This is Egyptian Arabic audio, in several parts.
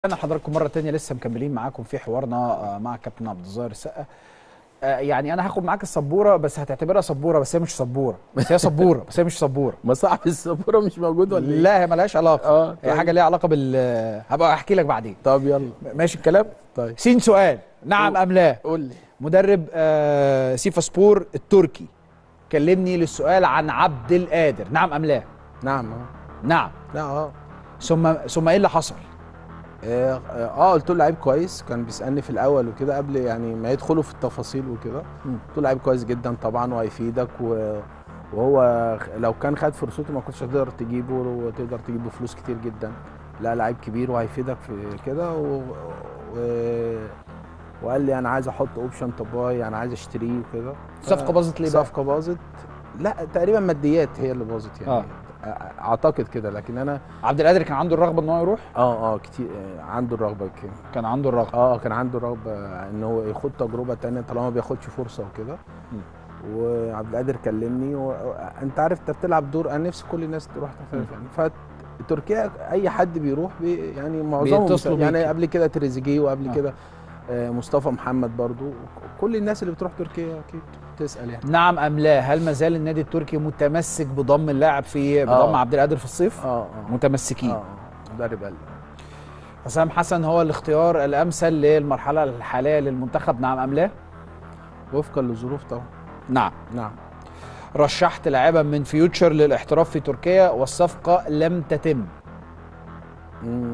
انا حضراتكم مره تانية لسه مكملين معاكم في حوارنا آه، مع كابتن عبد الظاهر السقا آه، يعني انا هاخد معاك السبوره بس هتعتبرها سبوره بس هي مش سبوره بس هي سبوره بس هي مش سبوره ما صاحب السبوره مش موجود ولا ايه؟ لا هي ملهاش علاقه اه هي حاجه ليها علاقه بال هبقى احكي لك بعدين طب يلا ماشي الكلام طيب سين سؤال نعم ام لا قول لي مدرب آه سيفاسبور التركي كلمني للسؤال عن عبد القادر نعم ام لا نعم اه نعم لا اه ثم ثم ايه اللي حصل اه آه، قلت له لعيب كويس كان بيسالني في الاول وكده قبل يعني ما يدخلوا في التفاصيل وكده مم. قلت له لعيب كويس جدا طبعا وهيفيدك و... وهو خ- لو كان خد فرصته ما كنتش هتقدر تجيبه وتقدر تجيبه فلوس كتير جدا لا لعيب كبير وهيفيدك في كده و... و... وقال لي انا عايز احط اوبشن طب باي انا عايز اشتريه وكده الصفقه باظت ليه بقى صفقه باظت لا تقريبا ماديات هي اللي باظت يعني آه. آه. اعتقد كده لكن انا عبد القادر كان عنده الرغبه ان هو يروح اه اه كتير آه، عنده الرغبه كده كان عنده الرغبه اه كان عنده رغبه ان هو يخوض تجربه تانية طالما ما بياخدش فرصه وكده مم. وعبد القادر كلمني وانت عارف انت بتلعب دور انا نفسي كل الناس تروح تحترف يعني فتركيا اي حد بيروح بي يعني معظمهم بيتصلوا يعني بيك. قبل كده تريزيجيه وقبل آه. كده آه، مصطفى محمد برضو كل الناس اللي بتروح تركيا اكيد تسال يعني نعم ام لا هل ما زال النادي التركي متمسك بضم اللاعب في بضم آه. عبد القادر في الصيف اه اه متمسكين اه مدرب قال حسام حسن هو الاختيار الامثل للمرحله الحاليه للمنتخب نعم ام لا وفقا للظروف طبعا نعم نعم رشحت لاعبا من فيوتشر للاحتراف في تركيا والصفقه لم تتم مم.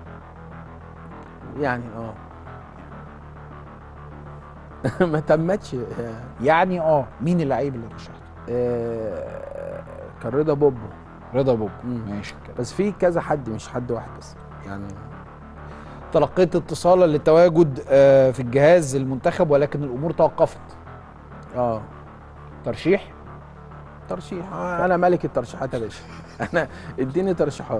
يعني اه ما تمتش آه، يعني اه مين اللعيب اللي رشحته آه، كان رضا بوبو رضا بوب مم. ماشي كده بس في كذا حد مش حد واحد بس يعني تلقيت اتصالا للتواجد آه، في الجهاز المنتخب ولكن الامور توقفت اه ترشيح ترشيح آه، انا ملك الترشيحات يا باشا انا اديني ترشيحات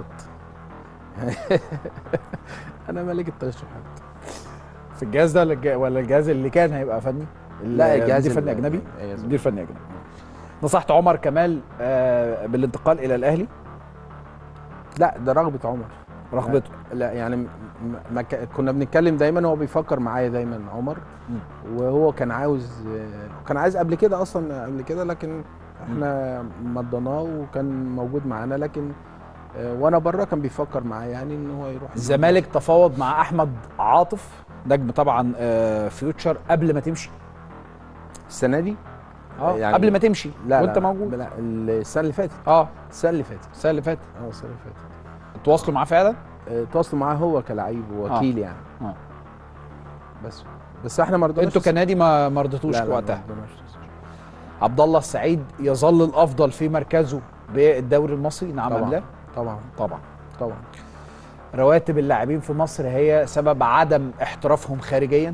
انا ملك الترشيحات في الجهاز ده ولا الج- ولا الجهاز اللي كان هيبقى فني لا الجهاز مدير فني ال- اجنبي أيوة. مدير فني اجنبي نصحت عمر كمال آه، بالانتقال الى الاهلي لا ده رغبه عمر رغبته لا يعني م- ما ك- كنا بنتكلم دايما هو بيفكر معايا دايما عمر مم. وهو كان عاوز كان عايز قبل كده اصلا قبل كده لكن احنا مضيناه وكان موجود معانا لكن آه، وانا بره كان بيفكر معايا يعني ان هو يروح الزمالك تفاوض مع احمد عاطف نجم طبعا آه، فيوتشر قبل ما تمشي السنه دي اه يعني- قبل ما تمشي لا وانت لا موجود لا السنه اللي فاتت اه السنه اللي فاتت السنه اللي فاتت اه السنه اللي فاتت تواصلوا معاه فعلا آه، تواصلوا معاه هو كلعيب ووكيل يعني اه بس بس احنا ما رضيناش انتوا كنادي ما ما رضيتوش لا لا، ما وقتها رضيناش. عبد الله السعيد يظل الافضل في مركزه بالدوري المصري نعم ام طبعا لا طبعا طبعا طبعا رواتب اللاعبين في مصر هي سبب عدم احترافهم خارجيا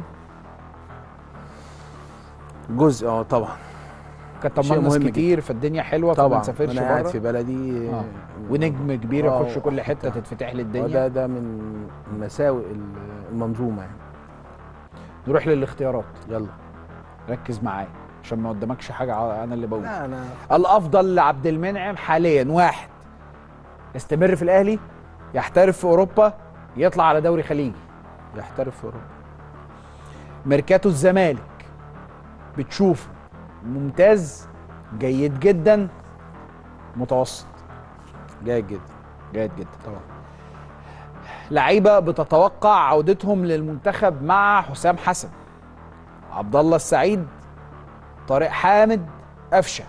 جزء اه طبعا كانت شيء طبعا ناس مهم كتير فالدنيا حلوه فما طبعا نسافرش انا قاعد في بره بلدي آه. ونجم كبير آه، يخش كل حته وحتة. تتفتح لي وده الدنيا ده من مساوئ ال- المنظومه يعني نروح للاختيارات يلا ركز معايا عشان ما قدامكش حاجه ع- انا اللي بقول لا انا الافضل لعبد المنعم حاليا واحد يستمر في الاهلي يحترف في اوروبا يطلع على دوري خليجي يحترف في اوروبا ميركاتو الزمالك بتشوفه ممتاز جيد جدا متوسط جيد جدا جيد جدا طبعا لعيبه بتتوقع عودتهم للمنتخب مع حسام حسن عبد الله السعيد طارق حامد قفشه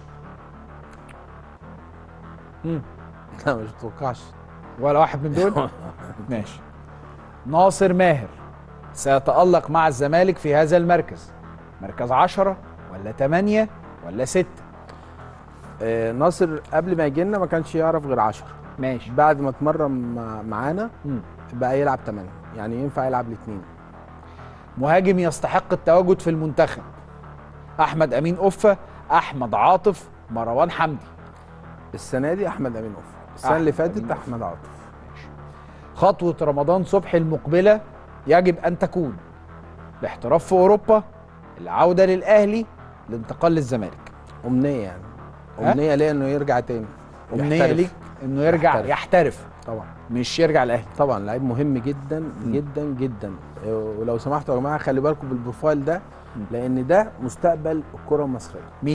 مم. لا مش متوقعش ولا واحد من دول ماشي ناصر ماهر سيتألق مع الزمالك في هذا المركز مركز عشرة ولا تمانية ولا ستة آه ناصر قبل ما يجي لنا ما كانش يعرف غير 10 ماشي بعد ما اتمرن مع- معانا مم. بقى يلعب 8 يعني ينفع يلعب الاثنين مهاجم يستحق التواجد في المنتخب أحمد أمين أوفة أحمد عاطف مروان حمدي السنه دي احمد امين اوف السنه أحمد اللي أمين فاتت أوف. احمد عاطف ماشي. خطوة رمضان صبحي المقبلة يجب أن تكون الاحتراف في أوروبا العودة للأهلي الانتقال للزمالك امنيه يعني ها؟ امنيه ليا انه يرجع تاني أمنية يحترف. ليك إنه يرجع يحترف. يحترف طبعا مش يرجع الاهلي طبعا لعيب مهم جدا مم. جدا جدا ولو سمحتوا يا جماعه خلي بالكم بالبروفايل ده مم. لان ده مستقبل الكره المصريه